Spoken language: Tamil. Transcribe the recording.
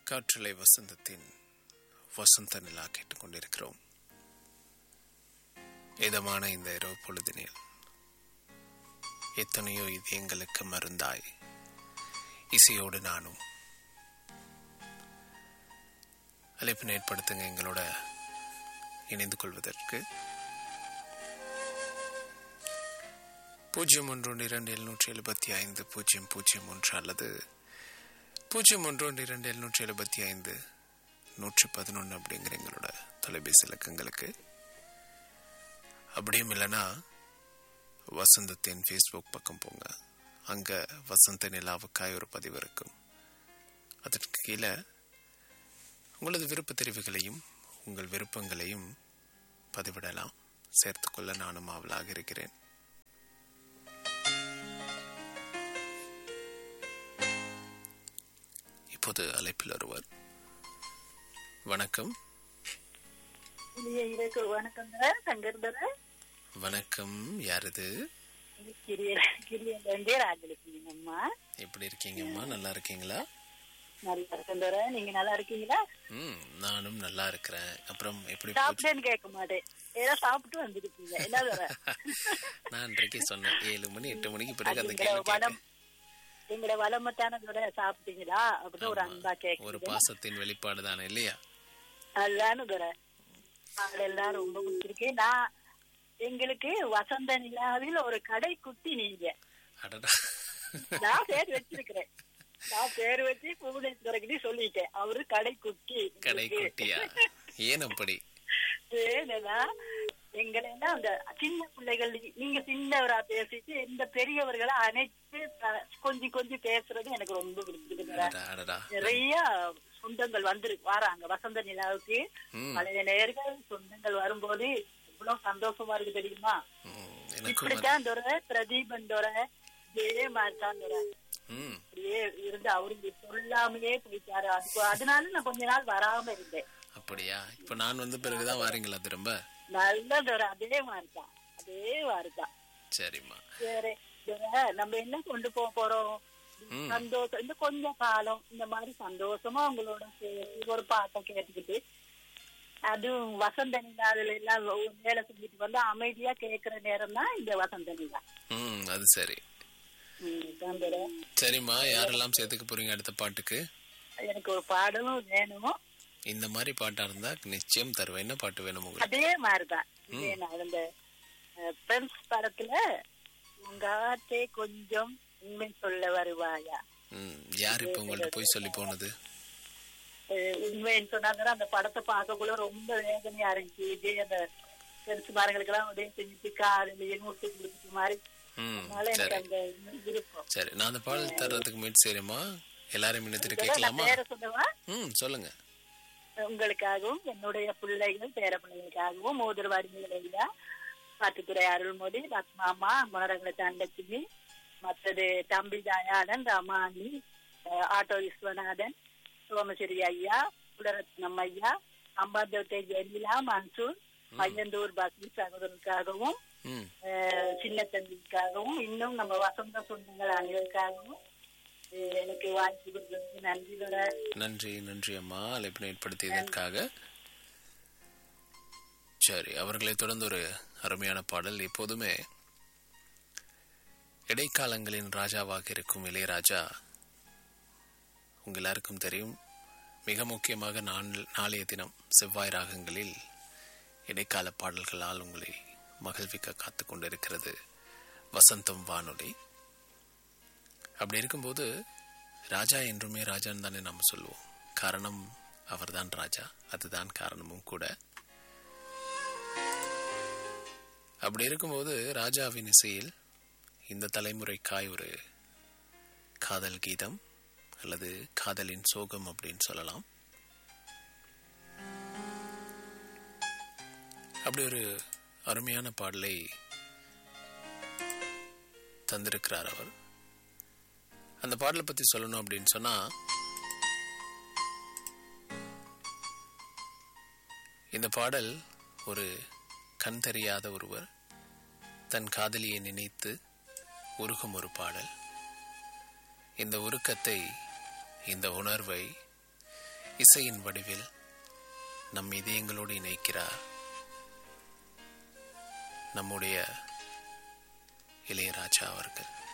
காற்றலை வசந்தத்தின் வசந்த நிலா கேட்டுக்கொண்டிருக்கிறோம் இதமான இந்த இரவு பொழுதினில் எத்தனையோ இதயங்களுக்கு மருந்தாய் இசையோடு நானும் அழைப்பினை ஏற்படுத்துங்க எங்களோட இணைந்து கொள்வதற்கு பூஜ்ஜியம் ஒன்று ஒன்று இரண்டு எழுநூற்றி எழுபத்தி ஐந்து பூஜ்ஜியம் பூஜ்ஜியம் ஒன்று அல்லது பூஜ்ஜியம் ஒன்று ஒன்று இரண்டு எழுநூற்றி எழுபத்தி ஐந்து நூற்றி பதினொன்று அப்படிங்கிற எங்களோட தொலைபேசி இலக்கங்களுக்கு அப்படியும் இல்லைன்னா வசந்தத்தின் ஃபேஸ்புக் பக்கம் போங்க அங்கே வசந்த நிலாவுக்காய் ஒரு பதிவு இருக்கும் அதற்கு கீழே உங்களது விருப்ப தெரிவுகளையும் உங்கள் விருப்பங்களையும் பதிவிடலாம் சேர்த்துக்கொள்ள நானும் ஆவலாக இருக்கிறேன் இப்போது அழைப்பில் ஒருவர் வணக்கம் இனிய இரவு வணக்கம் தர சங்கர் தர வணக்கம் யாரது கிரிய கிரியலேருந்தே ராஜலட்சுமி அம்மா எப்படி இருக்கீங்கம்மா நல்லா இருக்கீங்களா நல்லா இருக்கேன் தர நீங்க நல்லா இருக்கீங்களா ம் நானும் நல்லா இருக்கிறேன் அப்புறம் எப்படி போச்சு சாப்பிட்டேன்னு கேட்க மாட்டேன் ஏதோ சாப்பிட்டு வந்துருக்கீங்க என்ன தர நான் இன்றைக்கு சொன்னேன் ஏழு மணி எட்டு மணிக்கு பிறகு அந்த எங்களோட கேள்வி வளம் கேட்டேன் எங்களோட வளமத்தான தர சாப்பிட்டீங்களா அப்படின்னு ஒரு அன்பா ஒரு கேட்குறேன் பாசத்தின் வெளிப்பாடு தானே இல்லையா அதுதானு தர அதெல்லாம் ரொம்ப பிடிச்சிருக்கு நான் எங்களுக்கு வசந்த நிலாவில் ஒரு கடை குட்டி நீங்க அடடா நான் பேர் வச்சிருக்கிறேன் நான் பேர் வச்சு புவனேஸ்வரகிரி சொல்லிட்டேன் அவரு கடை குட்டி கடை குட்டியா ஏன் அப்படி ஏன்னா எங்களை எல்லாம் அந்த சின்ன பிள்ளைகள் நீங்க சின்னவரா பேசிட்டு இந்த பெரியவர்களை அனைத்து அஹ், கொஞ்சி கொஞ்சி பேசுறது எனக்கு ரொம்ப பிடிச்சிருக்கு அடடா அடடா நிறைய சொந்தங்கள் வந்து வராங்க வசந்த நிலாவுக்கு ம் பழைய நேர்கள் சொந்தங்கள் வரும்போது இவ்வளவு சந்தோஷமா இருக்கு தெரியுமா ம், எனக்கும் அது- இப்படித்தான் துறை பிரதீபன் துறை இதே மாதிரி தான் துறை ம் அப்படியே இருந்து அவரு சொல்லாமலே போயிட்டாரு அதுக்கு அதனால நான் கொஞ்ச நாள் வராம இருந்தேன் அப்படியா இப்ப நான் வந்த பிறகுதான் வாரீங்களா திரும்ப நல்லதொரு அதே மாதிரிதான் அதே மாதிரிதான் சரிம்மா சரி இதுல நம்ம என்ன கொண்டு போக போறோம் ம் சந்தோஷம் இந்த கொஞ்ச காலம் இந்த மாதிரி சந்தோஷமா உங்களோட சேர்ந்து ஒரு பாட்டை கேட்டுக்கிட்டு அதுவும் வசந்த நிலாதுல எல்லாம் ஒரு வேலை செஞ்சுட்டு வந்து அமைதியா கேட்கிற நேரம் தான் இந்த வசந்த நிலா ம் அது சரி ம், சந்தோஷம். சரிம்மா யாரெல்லாம் சேர்த்துக்க போறீங்க அடுத்த பாட்டுக்கு எனக்கு ஒரு பாடலும் வேணும் இந்த மாதிரி பாட்டா இருந்தா நிச்சயம் தருவேன் என்ன பாட்டு வேணும் உங்களுக்கு அதே மாதிரிதான் இதே நான் இந்த பிரெண்ட்ஸ் படத்துல உங்க ஆட்டே கொஞ்சம் உண்மை சொல்ல வருவாயா ம் யார் இப்ப உங்கள்ட்ட போய் சொல்லி போனது அஹ் உண்மைன்னு சொன்னாங்க அந்த படத்தை பார்க்கக்குள்ள ரொம்ப வேதனையா இருந்துச்சு இதே அந்த பெருசு மாரங்களுக்கு எல்லாம் உதவி செஞ்சுட்டு காலையிலேயே நூற்றி கொடுத்துட்டு மாதிரி ம் அதனால எனக்கு சரி அந்த விருப்பம் சரி நான் அந்த பாடல் தர்றதுக்கு முயற்சி செய்யறேம்மா எல்லாரும் இணைத்துட்டு நான் கேட்கலாமா பேர சொன்னவா ம் சொல்லுங்க உங்களுக்காகவும் என்னுடைய பிள்ளைகள் பேர பிள்ளைகளுக்காகவும் மோதிர வடிமைகளையா பாட்டுத்துறை அருள்மொழி பத்மாமா முனரங்களை தண்டச்சிமி மற்றது தம்பி தயாளன் ரமாணி அஹ் ஆட்டோ விஸ்வநாதன் சோமசிறி ஐயா குலரத்னம் ஐயா அம்பாந்தோட்டை ஜெனிலா மன்சூர் மையந்தூர் பக்ரி சகோதரனுக்காகவும் ம் அஹ் சின்ன தம்பிக்காகவும் இன்னும் நம்ம வசந்த சொந்தங்கள் அனைவருக்காகவும் அஹ் எனக்கு வாய்ப்பு கொடுத்ததுக்கு நன்றியோட நன்றி நன்றி அம்மா அழைப்பினை ஏற்படுத்தியதற்காக சரி அவர்களை தொடர்ந்து ஒரு அருமையான பாடல் எப்போதுமே இடைக்காலங்களின் ராஜாவாக இருக்கும் இளையராஜா உங்க எல்லாருக்கும் தெரியும் மிக முக்கியமாக நாள்- நாளைய தினம் செவ்வாய் ராகங்களில் இடைக்கால பாடல்களால் உங்களை மகிழ்விக்க காத்து கொண்டிருக்கிறது வசந்தம் வானொலி அப்படி இருக்கும்போது ராஜா என்றுமே ராஜான்னு தானே நாம் சொல்லுவோம் காரணம் அவர்தான் ராஜா அதுதான் காரணமும் கூட அப்படி இருக்கும்போது ராஜாவின் இசையில் இந்த தலைமுறைக்காய் ஒரு காதல் கீதம் அல்லது காதலின் சோகம் அப்படின்னு சொல்லலாம் அப்படி ஒரு அருமையான பாடலை தந்திருக்கிறார் அவர் அந்த பாடலை பத்தி சொல்லணும் அப்படின்னு சொன்னா இந்த பாடல் ஒரு கண் தெரியாத ஒருவர் தன் காதலியை நினைத்து உருகும் ஒரு பாடல் இந்த உருக்கத்தை இந்த உணர்வை இசையின் வடிவில் நம் இதயங்களோடு இணைக்கிறார் நம்முடைய இளையராஜா அவர்கள்